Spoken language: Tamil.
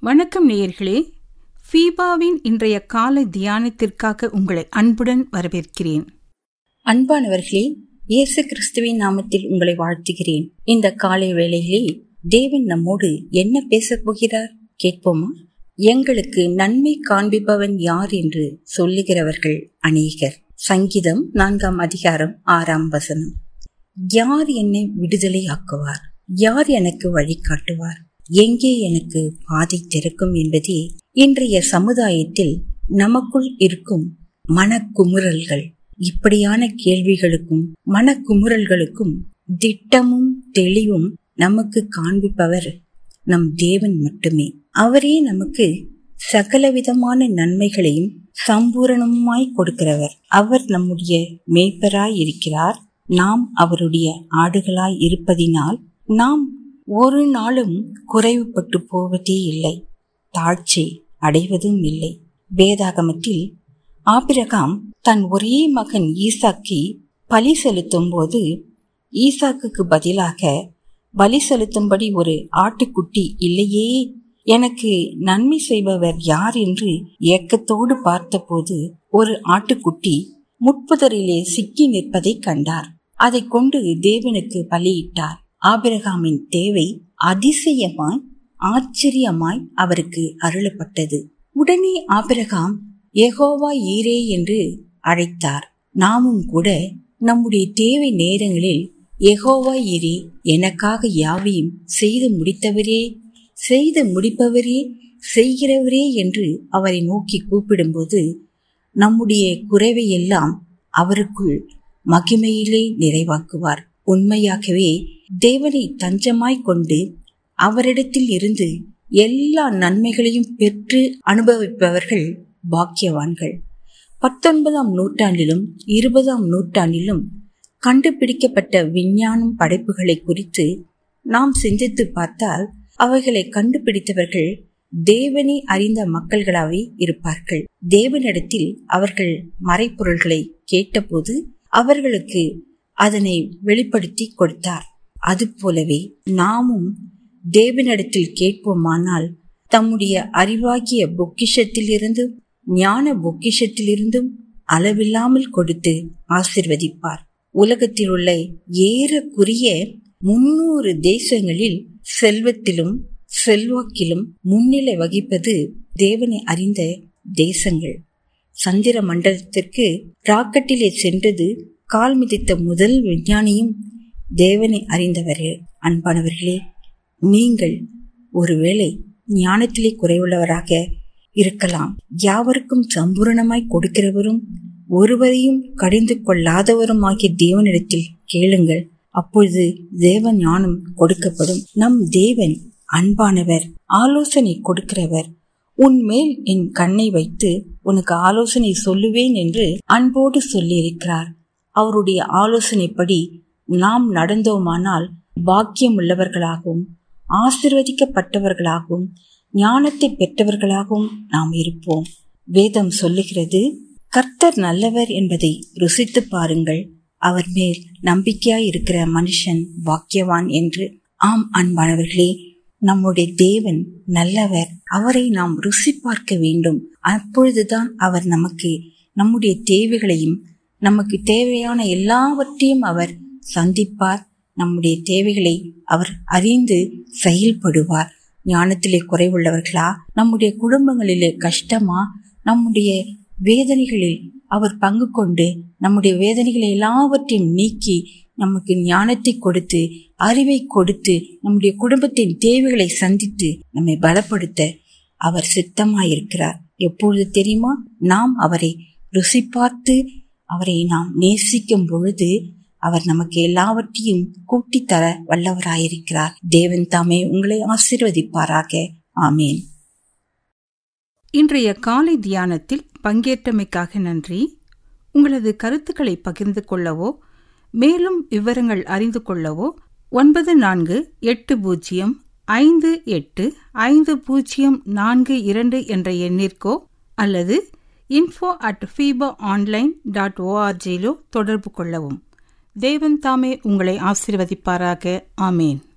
வணக்கம் நேயர்களே ஃபீபாவின் இன்றைய காலை தியானத்திற்காக உங்களை அன்புடன் வரவேற்கிறேன் அன்பானவர்களே இயேசு கிறிஸ்துவின் நாமத்தில் உங்களை வாழ்த்துகிறேன் இந்த காலை வேளையிலே தேவன் நம்மோடு என்ன பேசப் போகிறார் கேட்போமா எங்களுக்கு நன்மை காண்பிப்பவன் யார் என்று சொல்லுகிறவர்கள் அநேகர் சங்கீதம் நான்காம் அதிகாரம் ஆறாம் வசனம் யார் என்னை விடுதலை ஆக்குவார் யார் எனக்கு வழிகாட்டுவார் எங்கே எனக்கு பாதை திறக்கும் என்பதே இன்றைய சமுதாயத்தில் நமக்குள் இருக்கும் மனக்குமுறல்கள் இப்படியான கேள்விகளுக்கும் மனக்குமுறல்களுக்கும் திட்டமும் தெளிவும் நமக்கு காண்பிப்பவர் நம் தேவன் மட்டுமே அவரே நமக்கு சகலவிதமான நன்மைகளையும் சம்பூரணமாய் கொடுக்கிறவர் அவர் நம்முடைய மேய்ப்பராய் இருக்கிறார் நாம் அவருடைய ஆடுகளாய் இருப்பதினால் நாம் ஒரு நாளும் குறைவுபட்டு போவதே இல்லை தாழ்ச்சி அடைவதும் இல்லை வேதாகமத்தில் ஆபிரகாம் தன் ஒரே மகன் ஈசாக்கி பலி செலுத்தும் போது ஈசாக்குக்கு பதிலாக பலி செலுத்தும்படி ஒரு ஆட்டுக்குட்டி இல்லையே எனக்கு நன்மை செய்பவர் யார் என்று ஏக்கத்தோடு பார்த்தபோது ஒரு ஆட்டுக்குட்டி முட்புதரிலே சிக்கி நிற்பதை கண்டார் அதை கொண்டு தேவனுக்கு பலியிட்டார் ஆபிரகாமின் தேவை அதிசயமாய் ஆச்சரியமாய் அவருக்கு அருளப்பட்டது உடனே ஆபிரகாம் எகோவா ஈரே என்று அழைத்தார் நாமும் கூட நம்முடைய தேவை நேரங்களில் எகோவா ஈரே எனக்காக யாவையும் செய்து முடித்தவரே செய்து முடிப்பவரே செய்கிறவரே என்று அவரை நோக்கி கூப்பிடும்போது நம்முடைய குறைவை எல்லாம் அவருக்குள் மகிமையிலே நிறைவாக்குவார் உண்மையாகவே தேவனை தஞ்சமாய் கொண்டு அவரிடத்தில் இருந்து எல்லா நன்மைகளையும் பெற்று அனுபவிப்பவர்கள் பாக்கியவான்கள் பத்தொன்பதாம் நூற்றாண்டிலும் இருபதாம் நூற்றாண்டிலும் கண்டுபிடிக்கப்பட்ட விஞ்ஞானம் படைப்புகளை குறித்து நாம் சிந்தித்து பார்த்தால் அவைகளை கண்டுபிடித்தவர்கள் தேவனை அறிந்த மக்கள்களாவே இருப்பார்கள் தேவனிடத்தில் அவர்கள் மறைப்பொருள்களை கேட்டபோது அவர்களுக்கு அதனை வெளிப்படுத்தி கொடுத்தார் அது போலவே நாமும் தேவனிடத்தில் கேட்போமானால் தம்முடைய அறிவாகிய பொக்கிஷத்திலிருந்தும் ஞான பொக்கிஷத்திலிருந்தும் அளவில்லாமல் கொடுத்து ஆசிர்வதிப்பார் உலகத்தில் உள்ள ஏறக்குரிய முன்னூறு தேசங்களில் செல்வத்திலும் செல்வாக்கிலும் முன்னிலை வகிப்பது தேவனை அறிந்த தேசங்கள் சந்திர மண்டலத்திற்கு ராக்கெட்டிலே சென்றது கால் மிதித்த முதல் விஞ்ஞானியும் தேவனை அறிந்தவரே அன்பானவர்களே நீங்கள் ஒருவேளை ஞானத்திலே குறைவுள்ளவராக இருக்கலாம் யாவருக்கும் சம்பூரணமாய் கொடுக்கிறவரும் ஒருவரையும் கடிந்து கொள்ளாதவரும் ஆகிய தேவனிடத்தில் கேளுங்கள் அப்பொழுது தேவ ஞானம் கொடுக்கப்படும் நம் தேவன் அன்பானவர் ஆலோசனை கொடுக்கிறவர் உன் மேல் என் கண்ணை வைத்து உனக்கு ஆலோசனை சொல்லுவேன் என்று அன்போடு சொல்லியிருக்கிறார் அவருடைய ஆலோசனைப்படி நாம் நடந்தோமானால் பாக்கியம் உள்ளவர்களாகவும் ஆசிர்வதிக்கப்பட்டவர்களாகவும் ஞானத்தை பெற்றவர்களாகவும் நாம் இருப்போம் வேதம் சொல்லுகிறது கர்த்தர் நல்லவர் என்பதை ருசித்து பாருங்கள் அவர் மேல் நம்பிக்கையாய் இருக்கிற மனுஷன் பாக்கியவான் என்று ஆம் அன்பானவர்களே நம்முடைய தேவன் நல்லவர் அவரை நாம் ருசி பார்க்க வேண்டும் அப்பொழுதுதான் அவர் நமக்கு நம்முடைய தேவைகளையும் நமக்கு தேவையான எல்லாவற்றையும் அவர் சந்திப்பார் நம்முடைய தேவைகளை அவர் அறிந்து செயல்படுவார் ஞானத்திலே குறைவுள்ளவர்களா நம்முடைய குடும்பங்களிலே கஷ்டமா நம்முடைய வேதனைகளில் அவர் பங்கு கொண்டு நம்முடைய வேதனைகளை எல்லாவற்றையும் நீக்கி நமக்கு ஞானத்தை கொடுத்து அறிவை கொடுத்து நம்முடைய குடும்பத்தின் தேவைகளை சந்தித்து நம்மை பலப்படுத்த அவர் சித்தமாயிருக்கிறார் எப்பொழுது தெரியுமா நாம் அவரை ருசி பார்த்து அவரை நாம் நேசிக்கும் பொழுது அவர் நமக்கு எல்லாவற்றையும் கூட்டி தர வல்லவராயிருக்கிறார் தேவன் தாமே உங்களை ஆசிர்வதிப்பாராக ஆமேன் இன்றைய காலை தியானத்தில் பங்கேற்றமைக்காக நன்றி உங்களது கருத்துக்களை பகிர்ந்து கொள்ளவோ மேலும் விவரங்கள் அறிந்து கொள்ளவோ ஒன்பது நான்கு எட்டு பூஜ்ஜியம் ஐந்து எட்டு ஐந்து பூஜ்ஜியம் நான்கு இரண்டு என்ற எண்ணிற்கோ அல்லது info at feba online dot ஓஆர்ஜியிலோ தொடர்பு கொள்ளவும் தேவன் தாமே உங்களை ஆசிர்வதிப்பாராக ஆமேன்